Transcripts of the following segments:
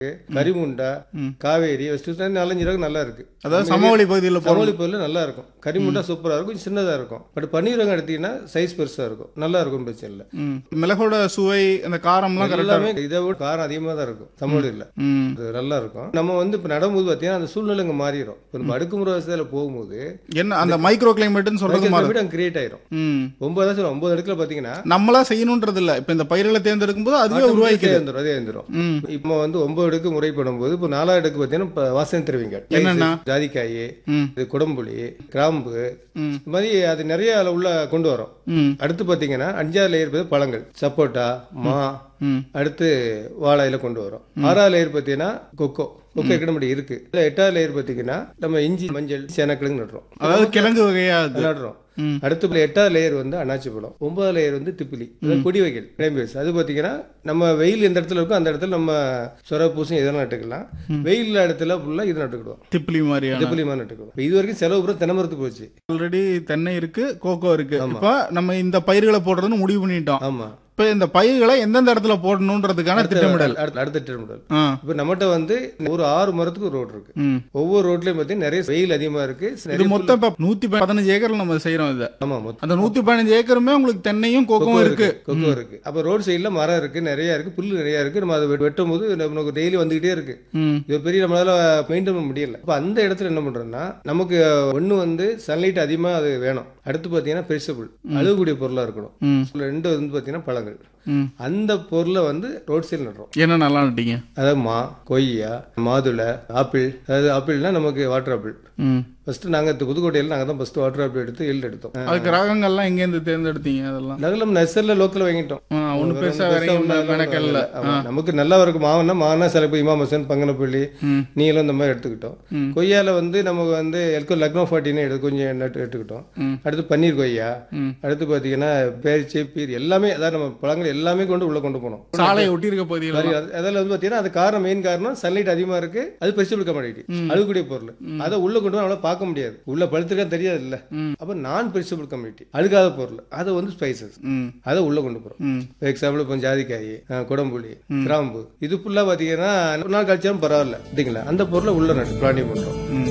கரிமுண்டா Kaveri west நாலஞ்சு ரகம் நல்லா இருக்கு அதாவது சமவெளி பகுதியில் போகணும் சமவெளி பகுதியில் நல்லா இருக்கும் கரிமுண்டா சூப்பரா இருக்கும் கொஞ்சம் சின்னதா இருக்கும் பட் பன்னீர் ரகம் எடுத்தீங்கன்னா சைஸ் பெருசா இருக்கும் நல்லா இருக்கும் பிரச்சனை இல்லை ம். மிளகோட சுவை அந்த காரம்லாம் கரெக்டாக எல்லாமே இதை விட காரம் அதிகமா தான் இருக்கும் சமவெளியில் ம் அது நல்லா இருக்கும் நம்ம வந்து இப்போ நடும்போது பார்த்தீங்கன்னா அந்த சூழ்நிலை இங்கே மாறிடும் இப்போ நம்ம அடுக்குமுறை வசதியில் போகும்போது என்ன அந்த மைக்ரோ கிளைமேட்னு சொல்றது மாதிரி வீடு அங்கே கிரியேட் ஆயிரும் ம் ஒன்பது தான் சொல்லுவோம் ஒன்பது அடுக்கில் பார்த்தீங்கன்னா நம்மளா செய்யணுன்றது இல்ல இப்ப இந்த பயிர்களை தேர்ந்தெடுக்கும் போது அதுவே உருவாக்கிது வந்துடும் அதே வந்துடும் ம் இப்போ வந்து ஒன்பது அடுக்கு முறைப்படும் போது இப்போ நாலாவது அடுக்கு பார்த்தீங்கன்னா இப்போ வாசனை தருவீங்க என்னென்ன? ஜாதிக்காய் ம் இது குடம்புளி கிராம்பு ம். இந்த மாதிரி அது நிறைய அதுல உள்ள கொண்டு வரோம் ம் அடுத்து பார்த்தீங்கன்னா அஞ்சாவது லேயர் பார்த்து பழங்கள் சப்போட்டா மா ம் அடுத்து வாழையில கொண்டு வரோம் ஆறாவது லேயர் பார்த்தீங்கன்னா கொக்கோ கொக்கோ எக்கனமடி இருக்கு இல்ல எட்டாவது லேயர் பார்த்தீங்கன்னா நம்ம இஞ்சி மஞ்சள் சேனக்கிழங்கு நடுறோம் அதாவது கிழங்கு வகையா அது நடுறோம் ம். அடுத்து எட்டாவது லேயர் வந்து அன்னாச்சி பழம் ஒன்பதாவது லேயர் வந்து திப்பிலி அதாவது கொடி வகைகள் கிளைம்பேஸ் அது பார்த்தீங்கன்னா நம்ம வெயில் எந்த இடத்துல இருக்கோ அந்த இடத்துல நம்ம சொர பூசம் இதெல்லாம் நட்டுக்கலாம் வெயில் இல்லாத இடத்துல ஃபுல்லாக இது நட்டுக்கிடுவோம் திப்பிலி மாதிரியான திப்பிலி மாதிரி நட்டுக்கிடுவோம் இப்ப இது வரைக்கும் செலவு பூரா தென்னை மரத்து போச்சு ஆல்ரெடி தென்னை இருக்கு கோகோ இருக்கு இப்ப நம்ம இந்த பயிர்களை போடுறதுன்னு முடிவு பண்ணிட்டோம் ஆமா இப்ப இந்த பயிர்களை எந்தெந்த இடத்துல போடணுன்றதுக்கான திட்டமிடல் அடுத்த அடுத்த திட்டமிடல் ஆ இப்போ நம்மகிட்ட வந்து ஒரு ஆறு மரத்துக்கு ஒரு ரோடு இருக்கு ம் ஒவ்வொரு ரோட்லயும் பார்த்தீங்கன்னா நிறைய வெயில் அதிகமா இருக்கு இது நிறைய மொத்தம் இப்ப நூத்தி பதினஞ்சு ஏக்கர்ல நம்ம செய்யறோம் இதை ஆமா மொத்தம் அந்த நூத்தி பதினஞ்சு ஏக்கருமே உங்களுக்கு தென்னையும் கோகோவும் இருக்கு கொக்கோ இருக்கு அப்ப ரோட் சைடுல மரம் இருக்கு நிறைய இருக்கு புல்லு நிறைய இருக்கு நம்ம அதை வெட்- வெட்டும் போது நமக்கு டெய்லி வந்துகிட்டே இருக்கு ம் இது ஒரு பெரிய நம்மளால மெயின்டைன் பண்ண முடியல அப்ப அந்த இடத்துல என்ன பண்றோம்னா நமக்கு ஒண்ணு வந்து சன்லைட் அதிகமா அது வேணும் அடுத்து பாத்தீங்கன்னா பெரிசபிள் அழுகக்கூடிய பொருளா இருக்கணும் ம் ரெண்டு வந்து பாத்தீங்கன்னா பழங்கள் ம் அந்த பொருளை வந்து ரோட் சைடு நடுறோம் என்ன நல்லா நட்டீங்க அதாவது மா கொய்யா மாதுளை ஆப்பிள் அதாவது ஆப்பிள்னா நமக்கு வாட்டர் ஆப்பிள் ம் ஃபர்ஸ்ட் நாங்க இந்த புதுக்கோட்டையில் நாங்க தான் ஃபர்ஸ்ட் வாட்டர் ஆப்பிள் எடுத்து எல் எடுத்தோம் அதுக்கு ரகங்கள்லாம் எங்கேருந்து தேர்ந்தெடுத்தீங்க அதெல்லாம் நகலம் நெசர்ல லோக்கல் வாங்கிட்டோம் ஆ, ஒண்ணு பெருசா வேற பெருசா ஒண்ணு ஒண்ணும் மெனக்கல்ல ஆமா. நமக்கு நல்லா இருக்கும் மாவனா மாவனா சில இப்போ இமாம் ஹசன் பங்கனப்பள்ளி ம். நீலம் இந்த மாதிரி எடுத்துக்கிட்டோம் ம். கொய்யால வந்து நமக்கு வந்து எல்கோ லக்னோ ஃபார்ட்டின்னு எடுத்து கொஞ்சம் நட்டு எடுத்துக்கிட்டோம் ம். அடுத்து பன்னீர் கொய்யா ம். அடுத்து பாத்தீங்கன்னா பேரிச்சை பீர் எல்லாமே அதாவது நம்ம பழங்கள் எல்லாமே கொண்டு உள்ள கொண்டு போனோம் சாலையை ஒட்டி இருக்க பகுதியில் சரி, அது- அதில் வந்து பார்த்தீங்கன்னா அது காரணம் மெயின் காரணம் சன்லைட் அதிகமா இருக்கு அது பெரிசபிள் கமாடிட்டி அழுகக்கூடிய பொருள் அதை உள்ள கொண்டு போய் அவளால் பார்க்க முடியாது உள்ள பழுத்திருக்கா தெரியாது இல்ல ம். அப்ப நான் பெரிசபிள் கம்யூனிட்டி அழுகாத பொருள் அதை வந்து ஸ்பைசஸ் ம் அதை உள்ள கொண்டு போறோம் ம் எக்ஸாம்பிள் இப்போ ஜாதிக்காய் அஹ், குடம்புளி கிராம்பு இது ஃபுல்லா பாத்தீங்கன்னா ஒரு நாள் கழிச்சாலும் பரவாயில்ல சரிங்களா அந்த பொருளை உள்ள நட்டு பிளானிங் பண்றோம் ம்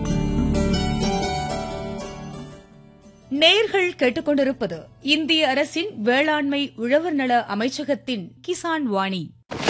நேர்கள் கேட்டுக்கொண்டிருப்பது இந்திய அரசின் வேளாண்மை உழவர் நல அமைச்சகத்தின் கிசான் வாணி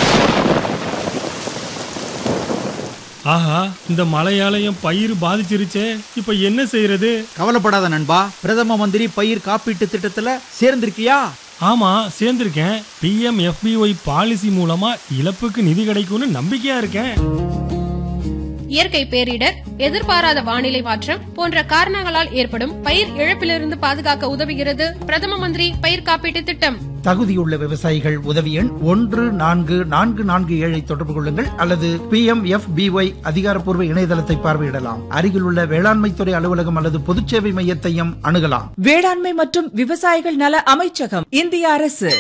ஆஹா இந்த மழையாலயம் பயிர் பாதிச்சிருச்சே இப்ப என்ன செய்யறது கவலைப்படாத நண்பா பிரதம மந்திரி பயிர் காப்பீட்டு திட்டத்துல சேர்ந்திருக்கியா ஆமா சேர்ந்திருக்கேன் பிஎம் எஃபிஒய் பாலிசி மூலமா இழப்புக்கு நிதி கிடைக்கும்னு நம்பிக்கையா இருக்கேன் இயற்கை பேரிடர் எதிர்பாராத வானிலை மாற்றம் போன்ற காரணங்களால் ஏற்படும் பயிர் இழப்பிலிருந்து பாதுகாக்க உதவுகிறது பிரதம மந்திரி பயிர் காப்பீட்டு திட்டம் தகுதியுள்ள விவசாயிகள் உதவி எண் ஒன்று நான்கு நான்கு நான்கு ஏழை தொடர்பு கொள்ளுங்கள் அல்லது பி எம் எஃப் பிஒய் அதிகாரப்பூர்வ இணையதளத்தை பார்வையிடலாம் அருகிலுள்ள வேளாண்மைத்துறை அலுவலகம் அல்லது பொதுச்சேவை மையத்தையும் அணுகலாம் வேளாண்மை மற்றும் விவசாயிகள் நல அமைச்சகம் இந்திய அரசு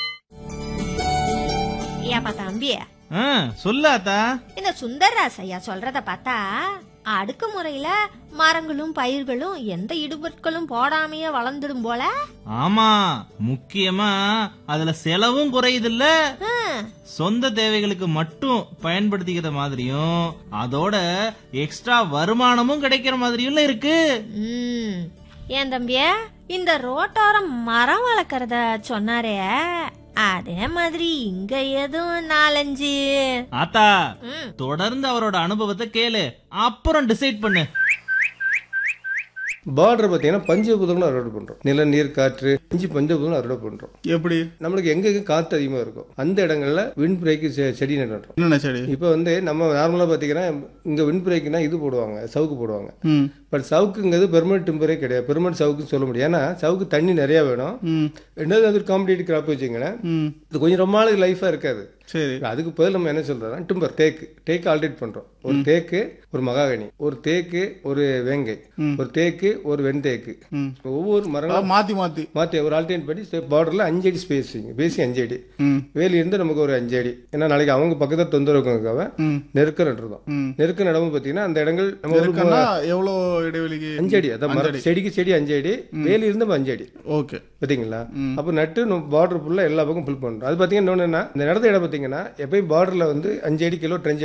ஏப்பா தம்பி சொல்லு அத்தா இந்த சுந்தர்ராஸ் ஐயா சொல்றத பார்த்தா அடுக்குமுறையில மரங்களும் பயிர்களும் எந்த இடுபொருட்களும் போடாமையே வளர்ந்துடும் போல ஆமா முக்கியமா அதுல செலவும் குறையுதுல்ல ஹம், சொந்த தேவைகளுக்கு மட்டும் பயன்படுத்திக்கிற மாதிரியும் அதோட எக்ஸ்ட்ரா வருமானமும் கிடைக்கிற மாதிரியும் இருக்கு ம். ஏன் தம்பிய இந்த ரோட்டோரம் மரம் வளர்க்கறத சொன்னாரே அதே மாதிரி இங்க எதுவும் நாலஞ்சு ஆத்தா ம். தொடர்ந்து அவரோட அனுபவத்தை கேளு அப்புறம் டிசைட் பண்ணு பார்டர் பார்த்தீங்கன்னா பஞ்சபூதங்களும் அறுவடை பண்றோம் நில நீர் காற்று இஞ்சி பஞ்சபூதங்களும் அறுவடை பண்றோம் எப்படி நம்மளுக்கு எங்கெங்க காத்து அதிகமா இருக்கும் அந்த இடங்கள்ல விண்ட் பிரேக்கு செடி நடுறோம் என்னென்ன செடி இப்போ வந்து நம்ம நார்மலாக பார்த்தீங்கன்னா இங்க விண்ட் பிரேக்குனா இது போடுவாங்க சவுக்கு போடுவாங்க ம் பட் சவுக்குங்கிறது பெர்மனெண்ட் டிம்பரே கிடையாது பெர்மனெண்ட் சவுக்குன்னு சொல்ல முடியாது ஏன்னா சவுக்கு தண்ணி நிறைய வேணும் ம் ரெண்டாவது அது காம்படிட்டிவ் கிராப் வச்சுங்களேன் ம் இது கொஞ்சம் ரொம்ப நாளுக்கு லைஃபாக இருக்காது சரி அதுக்கு பதில் நம்ம என்ன சொல்றோம்னா டிம்பர் தேக்கு தேக்கு ஆல்டேட் பண்றோம் ஒரு தேக்கு ஒரு மகாகனி ஒரு தேக்கு ஒரு வேங்கை ஒரு தேக்கு ஒரு வெண்தேக்கு ம். ஒவ்வொரு மரங்களும் அதாவது மாத்தி மாத்தி மாற்றி ஒரு ஆல்டர்னேட் பண்ணி பார்டரில் அஞ்சு அடி ஸ்பேஸிங் பேசி அஞ்சு அடி ம் வேலி இருந்து நமக்கு ஒரு அஞ்சு அடி ஏன்னா நாளைக்கு அவங்க பக்கத்தில் தொந்தரவுக்காக ம் நெருக்க நட்டுருந்தோம் ம் நெருக்க நடவும் பார்த்தீங்கன்னா அந்த இடங்கள் நம்ம ஒரு இருக்குன்னா எவ்வளோ இடைவெளிக்கு அஞ்சு அடி அதான் மரம் செடிக்கு செடி அஞ்சு அடி வேலி இருந்து நம்ம அஞ்சு அடி ஓகே பார்த்தீங்களா அப்போ நட்டு நம்ம பார்டர் ஃபுல்லாக எல்லா பக்கம் ஃபில் பண்ணுறோம் அது பார்த்தீங்கன்னா இன்னொன்று என்ன இந்த இடத்த இடம் பார்த்தீங்கன்னா பார்த்தீங்கன்னா எப்பயும் பார்டரில் வந்து அஞ்சு அடி கிலோ ட்ரெஞ்ச்